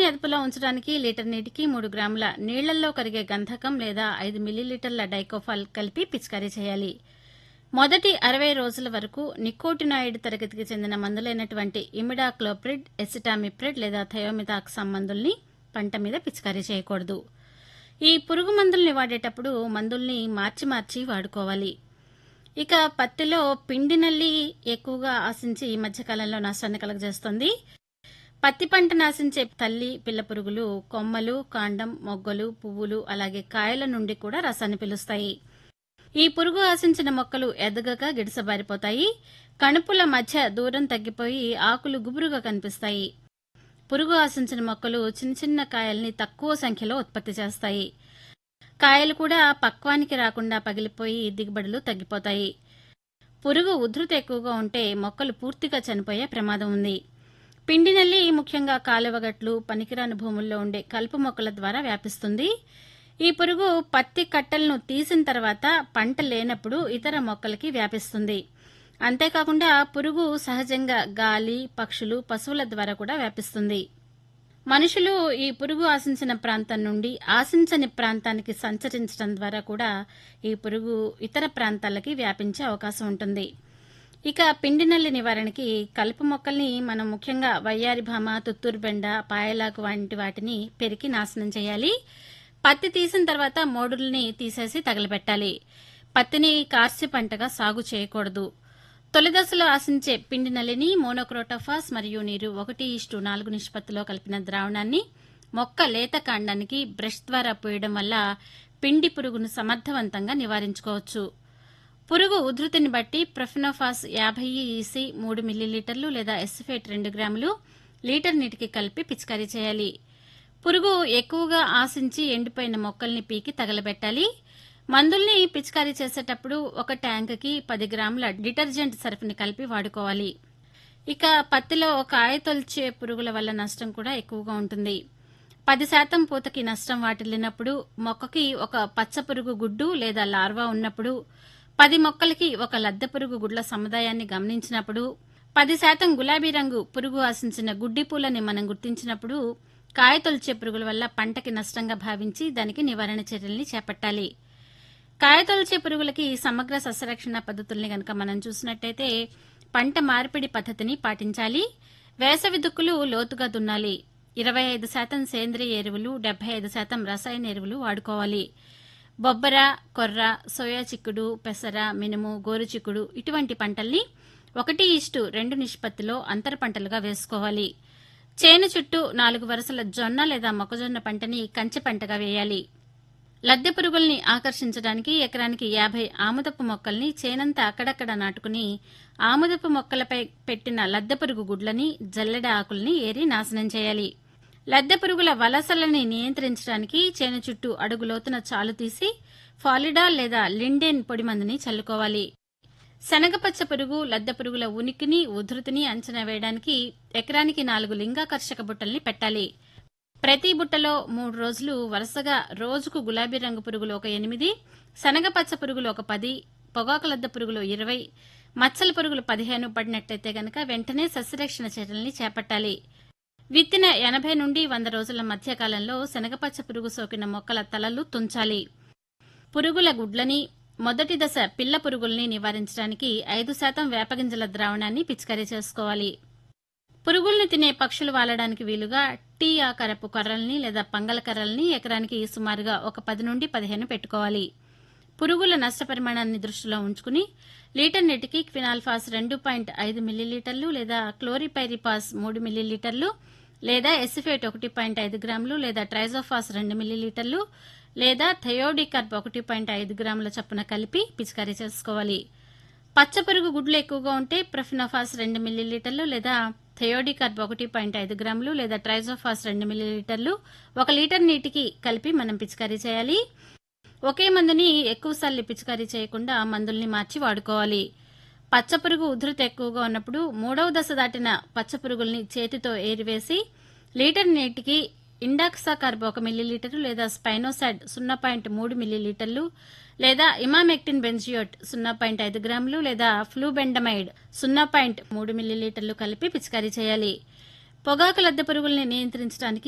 అదుపులో ఉంచడానికి లీటర్ నీటికి మూడు గ్రాముల నీళ్లల్లో కరిగే గంధకం లేదా ఐదు మిల్లీలీటర్ల డైకోఫాల్ కలిపి పిచికారీ చేయాలి మొదటి అరవై రోజుల వరకు నికోటినాయిడ్ తరగతికి చెందిన మందులైనటువంటి ఇమిడాక్లోప్రిడ్ ఎసిటామిప్రిడ్ లేదా థయోమితాక్సామ్ మందుల్ని పంట మీద పిచికారీ చేయకూడదు ఈ పురుగు మందుల్ని వాడేటప్పుడు మందుల్ని మార్చి మార్చి వాడుకోవాలి ఇక పత్తిలో పిండి నల్లి ఎక్కువగా ఆశించి ఈ మధ్యకాలంలో నష్టాన్ని కలగజేస్తోంది పత్తి పంట నాశించే తల్లి పిల్ల పురుగులు కొమ్మలు కాండం మొగ్గలు పువ్వులు అలాగే కాయల నుండి కూడా రసాన్ని పిలుస్తాయి ఈ పురుగు ఆశించిన మొక్కలు ఎదగక గిడసబారిపోతాయి కణుపుల మధ్య దూరం తగ్గిపోయి ఆకులు గుబురుగా కనిపిస్తాయి పురుగు ఆశించిన మొక్కలు చిన్న చిన్న కాయల్ని తక్కువ సంఖ్యలో ఉత్పత్తి చేస్తాయి కాయలు కూడా పక్వానికి రాకుండా పగిలిపోయి దిగుబడులు తగ్గిపోతాయి పురుగు ఉధృతి ఎక్కువగా ఉంటే మొక్కలు పూర్తిగా చనిపోయే ప్రమాదం ఉంది పిండి నల్లి ముఖ్యంగా కాలువగట్లు పనికిరాని భూముల్లో ఉండే కలుపు మొక్కల ద్వారా వ్యాపిస్తుంది ఈ పురుగు పత్తి కట్టలను తీసిన తర్వాత పంట లేనప్పుడు ఇతర మొక్కలకి వ్యాపిస్తుంది అంతేకాకుండా పురుగు సహజంగా గాలి పక్షులు పశువుల ద్వారా కూడా వ్యాపిస్తుంది మనుషులు ఈ పురుగు ఆశించిన ప్రాంతం నుండి ఆశించని ప్రాంతానికి సంచరించడం ద్వారా కూడా ఈ పురుగు ఇతర ప్రాంతాలకి వ్యాపించే అవకాశం ఉంటుంది ఇక పిండి నల్లి నివారణకి కలుపు మొక్కల్ని మనం ముఖ్యంగా వయ్యారి భామ తుత్తూరు బెండ పాయలాకు వంటి వాటిని పెరికి నాశనం చేయాలి పత్తి తీసిన తర్వాత మోడుల్ని తీసేసి తగలబెట్టాలి పత్తిని కార్సి పంటగా సాగు చేయకూడదు తొలి దశలో ఆశించే పిండి నల్లిని మోనోక్రోటోఫాస్ మరియు నీరు ఒకటి ఇష్టు నాలుగు నిష్పత్తిలో కలిపిన ద్రావణాన్ని మొక్క లేత కాండానికి బ్రష్ ద్వారా పోయడం వల్ల పిండి పురుగును సమర్థవంతంగా నివారించుకోవచ్చు పురుగు ఉధృతిని బట్టి ప్రొఫినోఫాస్ యాభై ఈసీ మూడు మిల్లీలీటర్లు లేదా ఎస్ఫేట్ రెండు గ్రాములు లీటర్ నీటికి కలిపి పిచికారీ చేయాలి పురుగు ఎక్కువగా ఆశించి ఎండిపోయిన మొక్కల్ని పీకి తగలబెట్టాలి మందుల్ని పిచికారీ చేసేటప్పుడు ఒక ట్యాంకుకి పది గ్రాముల డిటర్జెంట్ సర్ఫ్ని కలిపి వాడుకోవాలి ఇక పత్తిలో కాయ తొలిచే పురుగుల వల్ల నష్టం కూడా ఎక్కువగా ఉంటుంది పది శాతం పూతకి నష్టం వాటిల్లినప్పుడు మొక్కకి ఒక పచ్చ పురుగు గుడ్డు లేదా లార్వా ఉన్నప్పుడు పది మొక్కలకి ఒక లద్దె పురుగు గుడ్ల సముదాయాన్ని గమనించినప్పుడు పది శాతం గులాబీ రంగు పురుగు ఆశించిన గుడ్డి పూలని మనం గుర్తించినప్పుడు కాయ తొలిచే పురుగుల వల్ల పంటకి నష్టంగా భావించి దానికి నివారణ చర్యల్ని చేపట్టాలి కాయ తొలిచే పురుగులకి సమగ్ర సస్యరక్షణ పద్ధతుల్ని గనక మనం చూసినట్టయితే పంట మార్పిడి పద్ధతిని పాటించాలి వేసవి దుక్కులు లోతుగా దున్నాలి ఇరవై ఐదు శాతం సేంద్రియ ఎరువులు డెబ్బై ఐదు శాతం రసాయన ఎరువులు వాడుకోవాలి బొబ్బర కొర్ర సోయా చిక్కుడు పెసర మినుము గోరు చిక్కుడు ఇటువంటి పంటల్ని ఒకటి ఇష్టు రెండు నిష్పత్తిలో అంతర పంటలుగా వేసుకోవాలి చేను చుట్టూ నాలుగు వరుసల జొన్న లేదా మొక్కజొన్న పంటని కంచె పంటగా వేయాలి లద్దె పురుగుల్ని ఆకర్షించడానికి ఎకరానికి యాభై ఆముదపు మొక్కల్ని చేనంతా అక్కడక్కడ నాటుకుని ఆముదపు మొక్కలపై పెట్టిన లద్దె పురుగు గుడ్లని జల్లెడ ఆకుల్ని ఏరి నాశనం చేయాలి లద్దె పురుగుల వలసలని నియంత్రించడానికి చేను చుట్టూ అడుగు లోతున చాలు తీసి ఫాలిడాల్ లేదా లిండెన్ పొడి మందుని చల్లుకోవాలి శనగపచ్చ పురుగు లద్దె పురుగుల ఉనికిని ఉధృతిని అంచనా వేయడానికి ఎకరానికి నాలుగు లింగాకర్షక బుట్టల్ని పెట్టాలి ప్రతి బుట్టలో మూడు రోజులు వరుసగా రోజుకు గులాబీ రంగు పురుగులు ఒక ఎనిమిది శనగపచ్చ పురుగులు ఒక పది పొగాకు లద్ద పురుగులు ఇరవై మచ్చల పురుగులు పదిహేను పడినట్టయితే గనక వెంటనే సస్యరక్షణ చర్యల్ని చేపట్టాలి విత్తిన ఎనభై నుండి వంద రోజుల మధ్య కాలంలో శనగపచ్చ పురుగు సోకిన మొక్కల తలలు తుంచాలి పురుగుల గుడ్లని మొదటి దశ పిల్ల పురుగుల్ని నివారించడానికి ఐదు శాతం వేపగింజల ద్రావణాన్ని పిచికారీ చేసుకోవాలి పురుగుల్ని తినే పక్షులు వాలడానికి వీలుగా టీ ఆకారపు కర్రల్ని లేదా పంగల కర్రల్ని ఎకరానికి సుమారుగా ఒక పది నుండి పదిహేను పెట్టుకోవాలి పురుగుల నష్ట పరిమాణాన్ని దృష్టిలో ఉంచుకుని లీటర్ నీటికి క్వినాల్ఫాస్ రెండు పాయింట్ ఐదు మిల్లీలీటర్లు లేదా క్లోరిపైరిపాస్ మూడు మిల్లీలీటర్లు లేదా ఎసిఫేట్ ఒకటి పాయింట్ ఐదు గ్రాములు లేదా ట్రైజోఫాస్ రెండు మిల్లీలీటర్లు లేదా థయోడికర్బ్ ఒకటి పాయింట్ ఐదు గ్రాముల చొప్పున కలిపి పిచికారీ చేసుకోవాలి పచ్చ పురుగు గుడ్లు ఎక్కువగా ఉంటే ప్రొఫినోఫాస్ రెండు మిల్లీలీటర్లు లేదా థయోడికర్బ్ ఒకటి పాయింట్ ఐదు గ్రాములు లేదా ట్రైజోఫాస్ రెండు మిల్లీలీటర్లు ఒక లీటర్ నీటికి కలిపి మనం పిచికారీ చేయాలి ఒకే మందుని ఎక్కువసార్లు పిచికారీ చేయకుండా మందుల్ని మార్చి వాడుకోవాలి పచ్చపురుగు ఉధృతి ఎక్కువగా ఉన్నప్పుడు మూడవ దశ దాటిన పచ్చపురుగుల్ని చేతితో ఏరివేసి లీటర్ నీటికి ఇండాక్సా కార్బ్ ఒక మిల్లీలీటరు లేదా స్పైనోసాడ్ సున్నా పాయింట్ మూడు మిల్లీలీటర్లు లేదా ఇమామెక్టిన్ బెంజియోట్ సున్నా పాయింట్ ఐదు గ్రాములు లేదా ఫ్లూబెండమైడ్ సున్నా పాయింట్ మూడు మిల్లీలీటర్లు కలిపి పిచికారీ చేయాలి పొగాకు లద్దె పురుగుల్ని నియంత్రించడానికి